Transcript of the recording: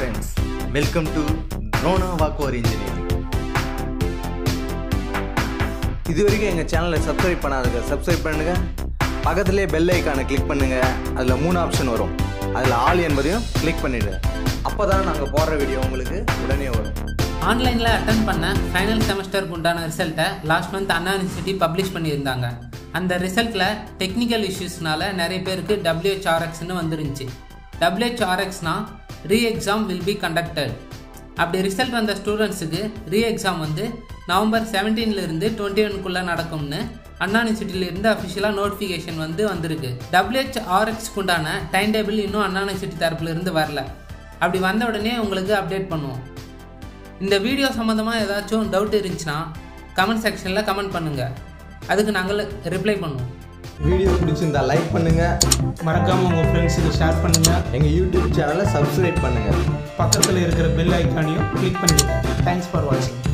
friends welcome to Drona walker engineering இது வரைக்கும் எங்கள் சேனலை சப்ஸ்கிரைப் பண்ணாதுங்க சப்ஸ்கிரைப் பண்ணுங்க பக்கத்துலேயே பெல் ஐக்கானை கிளிக் பண்ணுங்க அதில் மூணு ஆப்ஷன் வரும் அதில் ஆல் என்பதையும் கிளிக் பண்ணிவிடுங்க அப்போ தான் நாங்கள் போடுற வீடியோ உங்களுக்கு உடனே வரும் ஆன்லைனில் அட்டன் பண்ண ஃபைனல் செமஸ்டருக்கு உண்டான ரிசல்ட்டை last month Anna university publish பண்ணியிருந்தாங்க அந்த ரிசல்ட்டில் டெக்னிக்கல் இஷ்யூஸ்னால நிறைய பேருக்கு டபிள்யூஹெச்ஆர்எக்ஸ்னு வந்துருந்துச்சு டபிள்யூஹெச்ஆர்எக்ஸ்னா re exam will be conducted அப்படி ரிசல்ட் வந்த ஸ்டூடெண்ட்ஸுக்கு ரீ எக்ஸாம் வந்து நவம்பர் 17 ல இருந்து டுவெண்ட்டி ஒன்குள்ளே நடக்கும்னு அண்ணா யூனிவர்சிட்டியிலேருந்து அஃபிஷியலாக நோட்டிஃபிகேஷன் வந்து வந்திருக்கு டபிள்யூஹெச்ஆர்எக்ஸ்க்கு உண்டான டைம் டேபிள் இன்னும் அண்ணா யூனிவர்சிட்டி தரப்புலேருந்து வரல அப்படி வந்த உடனே உங்களுக்கு அப்டேட் பண்ணுவோம் இந்த வீடியோ சம்மந்தமாக ஏதாச்சும் டவுட் இருந்துச்சுன்னா கமெண்ட் செக்ஷனில் கமெண்ட் பண்ணுங்கள் அதுக்கு நாங்கள் ரிப்ளை பண்ணுவோம் வீடியோ பிடிச்சிருந்தா லைக் பண்ணுங்கள் மறக்காமல் உங்கள் ஃப்ரெண்ட்ஸுக்கு ஷேர் பண்ணுங்கள் எங்கள் யூடியூப் சேனலை சப்ஸ்கிரைப் பண்ணுங்கள் பக்கத்தில் இருக்கிற பெல் ஐக்கானையும் கிளிக் பண்ணிடுங்க தேங்க்ஸ் ஃபார் வாட்சிங்